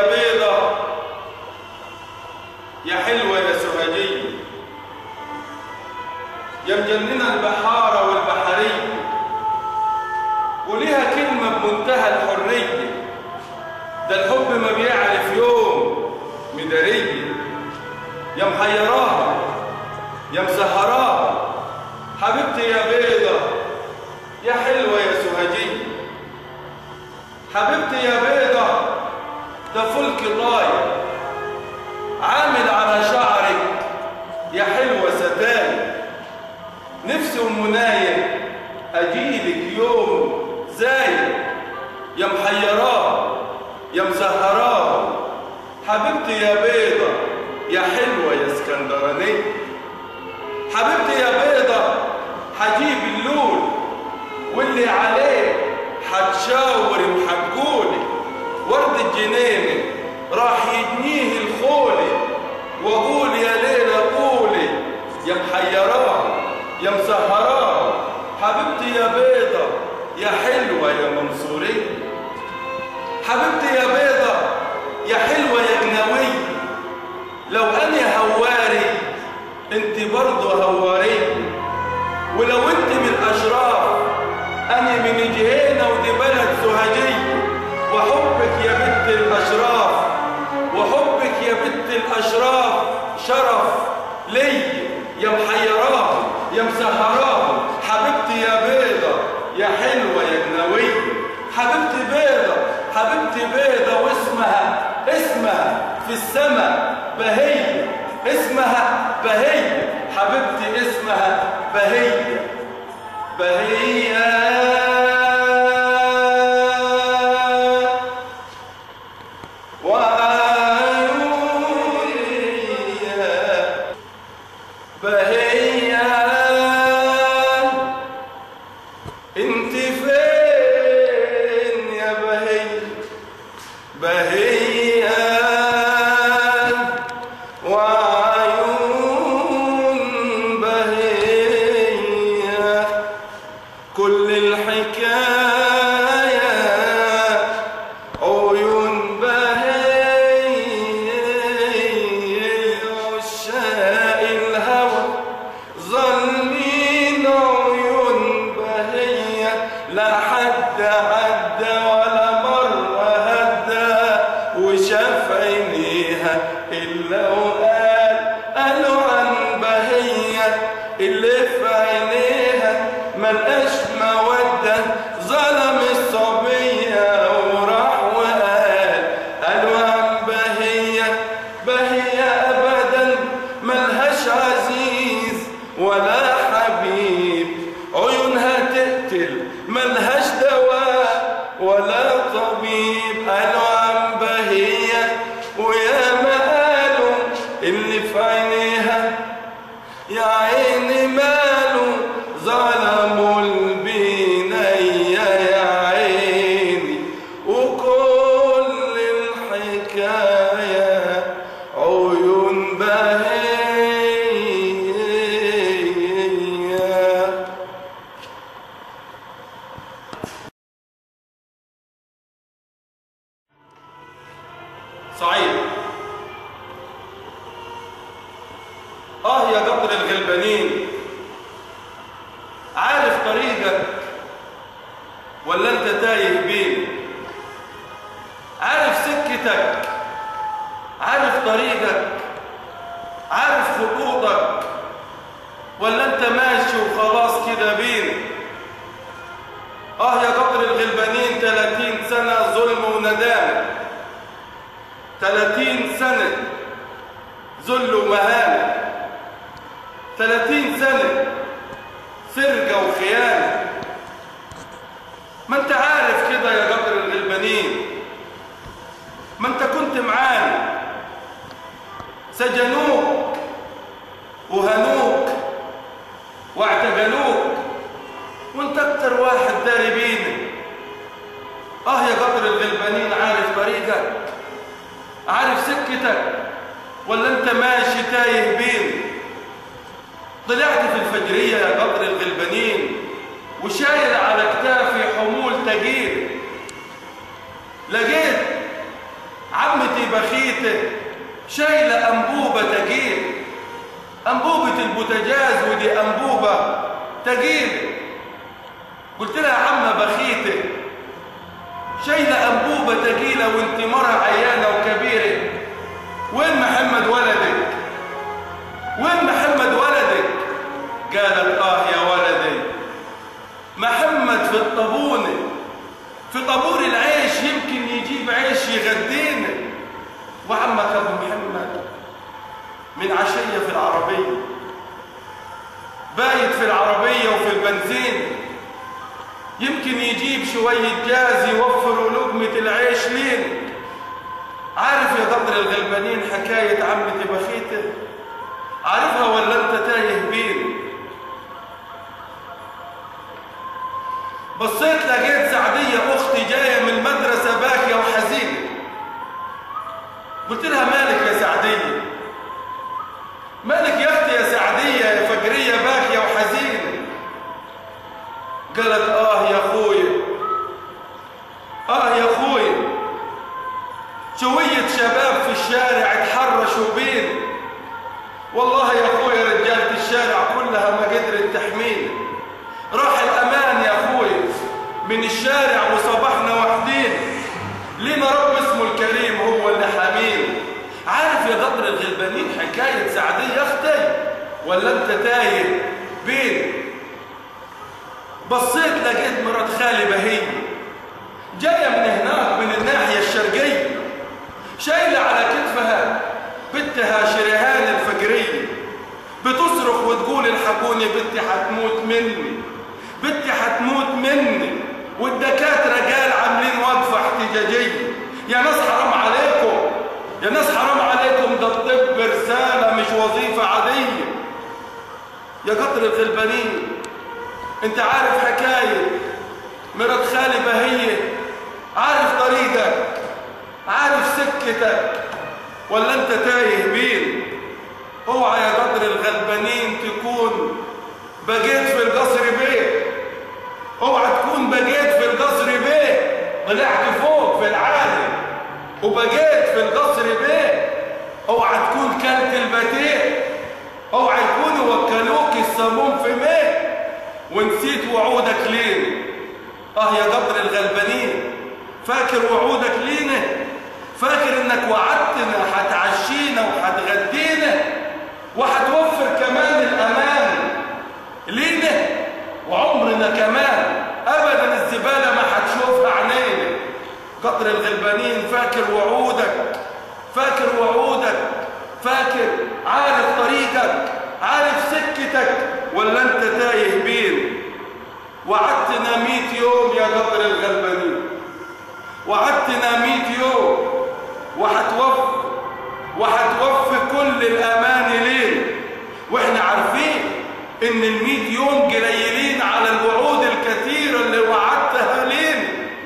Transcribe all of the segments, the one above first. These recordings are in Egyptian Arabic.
بيضة يا حلوة يا سهجية يا مجننة البحارة والبحرية وليها كلمة بمنتهى الحرية ده الحب ما بيعرف يوم مدارية يا محيراها يا مسهراها حبيبتي يا بيضة يا حلوة يا سهجية حبيبتي يا بيضة ده فلك طاير عامل على شعرك يا حلوة ستاير نفسي ومنايا أجيلك يوم زايد يا محيراه يا مسهراه حبيبتي يا بيضة يا حلوة يا اسكندرانية حبيبتي يا بيضة حجيب اللول واللي عليه حتشاور محجولي ورد الجنينة راح يجنيه الخولي واقول يا ليلى قولي يا محيراه يا مسهراه حبيبتي يا بيضة يا حلوة يا منصورية حبيبتي يا بيضة يا حلوة يا جنوية لو أنا هواري انت برضه هوارية ولو انت من الأشراف أنا من جهينة ودي بلد سهجية وحبك يا بنت الأشراف وحبك يا بنت الأشراف شرف لي يا محيراه يا مسهراه حبيبتي يا بيضة يا حلوة يا جنوية حبيبتي بيضة حبيبتي بيضة واسمها اسمها في السماء بهية اسمها بهية حبيبتي اسمها بهية بهية وعيونية بهية انت فين يا بهية بهية وعيون بهية كل الحكاية عيون بهية عشاق الهوى ظالمين عيون بهية لا حد عدى ولا مرة هدى وشاف عينيها إلا وقال قالوا عن بهية اللي في عينيها ملقاش مودة ظلم الصبية وراح وقال قالوا عن بهية بهية أبدا ملهاش عزيز ولا حبيب عيونها تقتل ملهاش دواء ولا طبيب قالوا عن بهية ويا ما قالوا اللي في عينيها يا عيني ماله ظلموا البنية يا عيني وكل الحكاية عيون بهية صعيد آه يا قطر الغلبانين عارف طريقك ولا أنت تايه بيه عارف سكتك عارف طريقك عارف خطوطك ولا أنت ماشي وخلاص كده بين آه يا قطر الغلبانين 30 سنة ظلم وندامة 30 سنة ذل ومهانة 30 سنة سرقة وخيانة ما انت عارف كده يا قطر الغلبانين ما انت كنت معانا سجنوك وهنوك واعتقلوك وانت اكتر واحد داري بينا اه يا قطر الغلبانين عارف طريقك عارف سكتك ولا انت ماشي تايه بين طلعت في الفجرية يا قطر الغلبانين وشايل على كتافي حمول تقيل لقيت عبد عمتي بخيته شايلة أنبوبة تجيل أنبوبة البوتاجاز ودي أنبوبة تجيل قلت لها يا عم بخيته شايلة أنبوبة تجيلة وانت مرة عيانة وكبيرة وين محمد ولدك وين محمد ولدك قالت آه يا ولدي محمد في الطابونة في طابور العيش يمكن يجيب عيش يغدينا وعمك أبو محمد من عشية في العربية بايت في العربية وفي البنزين يمكن يجيب شوية جاز يوفروا لقمة العيش لين عارف يا قدر الغلبانين حكاية عمتي بخيته عارفها ولا انت تايه بين بصيت لقيت سعدية أختي جاية من المدرسة باكية وحزينة قلت لها مالك يا سعدية مالك يا أختي يا سعدية يا فجرية باكية وحزينة قالت آه يا أخويا آه يا أخويا شوية شباب في الشارع اتحرشوا بين والله يا أخويا رجالة الشارع كلها ما قدرت تحمينا راح الأمان يا أخويا من الشارع وصبحنا وحدين لنا رب اسمه الكريم هو اللي حامينا عارف يا قدر الغلبانين حكاية سعدية أختي ولا أنت تايه بين بصيت لقيت مرات خالي بهية جاية من هناك من الناحية الشرقية شايلة على كتفها بنتها شريهان الفجرية بتصرخ وتقول الحقوني بنتي حتموت مني بنتي حتموت مني والدكاترة قال عاملين وقفة احتجاجية يا ناس حرام عليكم يا ناس حرام عليكم ده الطب رسالة مش وظيفة عادية يا قطر الغلبانين انت عارف حكاية مرات خالي بهية عارف طريقك عارف سكتك ولا انت تايه بين اوعى يا قدر الغلبانين تكون بقيت في القصر بيه اوعى تكون بقيت في القصر بيه طلعت فوق في العالم وبقيت في القصر بيه اوعى تكون كلت البتيه اوعى يكونوا وكلوك السموم في ميه ونسيت وعودك ليه اه يا قدر الغلبانين فاكر وعودك لينا فاكر انك وعدتنا هتعشينا وهتغدينا وهتوفر كمان الامان لينا وعمرنا كمان ابدا الزباله ما هتشوفها عينينا قطر الغلبانين فاكر وعودك فاكر وعودك فاكر عارف طريقك عارف سكتك ولا انت تايه بين وعدتنا مئة يوم يا قطر الغلبانين وعدتنا مئة يوم وهتوفي وهتوفي كل الامان لين واحنا عارفين ان المئة يوم قليلين على الوعود الكثيرة اللي وعدتها لين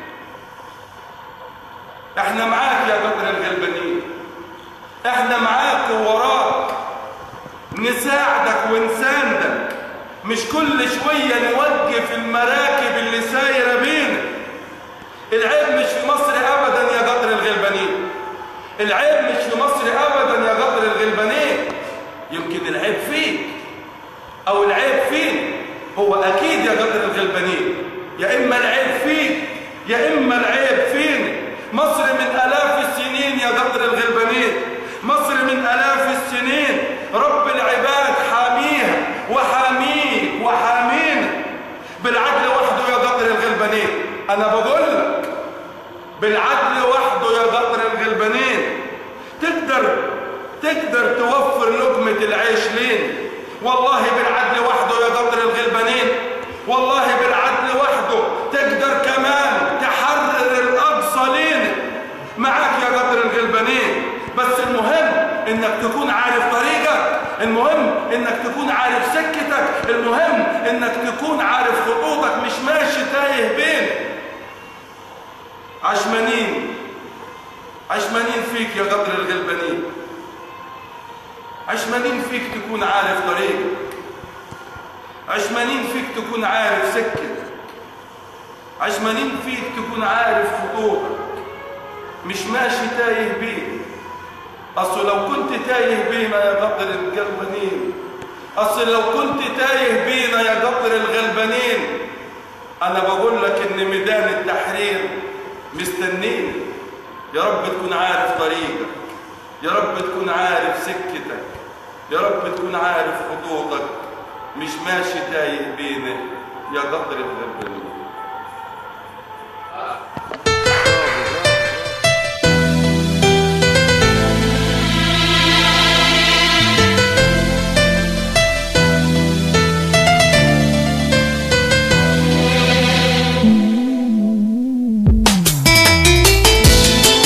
احنا معاك يا قدر الغلبانين احنا معاك ووراك نساعدك ونساندك مش كل شوية نوقف المراكب اللي سايرة بينا العيب مش في مصر ابدا يا قدر الغلبانين العيب مش في مصر ابدا يا قدر الغلبانين يمكن العيب فيك او العيب فين هو اكيد يا قدر الغلبانين يا اما العيب فيك يا اما العيب فين مصر من الاف السنين يا قدر الغلبانين مصر من الاف السنين رب العباد حاميها وحاميك وحامينا بالعدل وحده يا قدر الغلبانين انا بقول لك بالعدل وحده يا قدر الغلبانين تقدر تقدر توفر لقمة العيش لين والله بالعدل وحده يا قدر الغلبانين والله بالعدل وحده تقدر كمان تحرر الأقصى لين معاك يا قدر الغلبانين بس المهم انك تكون عارف طريقك المهم انك تكون عارف سكتك المهم انك تكون عارف خطوطك مش ماشي تايه بين عشمانين عشمانين فيك يا قدر الغلبانين عشمانين فيك تكون عارف طريقك عشمانين فيك تكون عارف سكتك عشمانين فيك تكون عارف خطوطك مش ماشي تايه بينا اصل لو كنت تايه بينا يا قطر الغلبانين اصل لو كنت تايه بينا يا قطر الغلبانين انا بقول لك ان ميدان التحرير مستنينا يا رب تكون عارف طريقك يا رب تكون عارف سكتك يا رب تكون عارف خطوطك مش ماشي تايه بينا يا قطر الغلبانين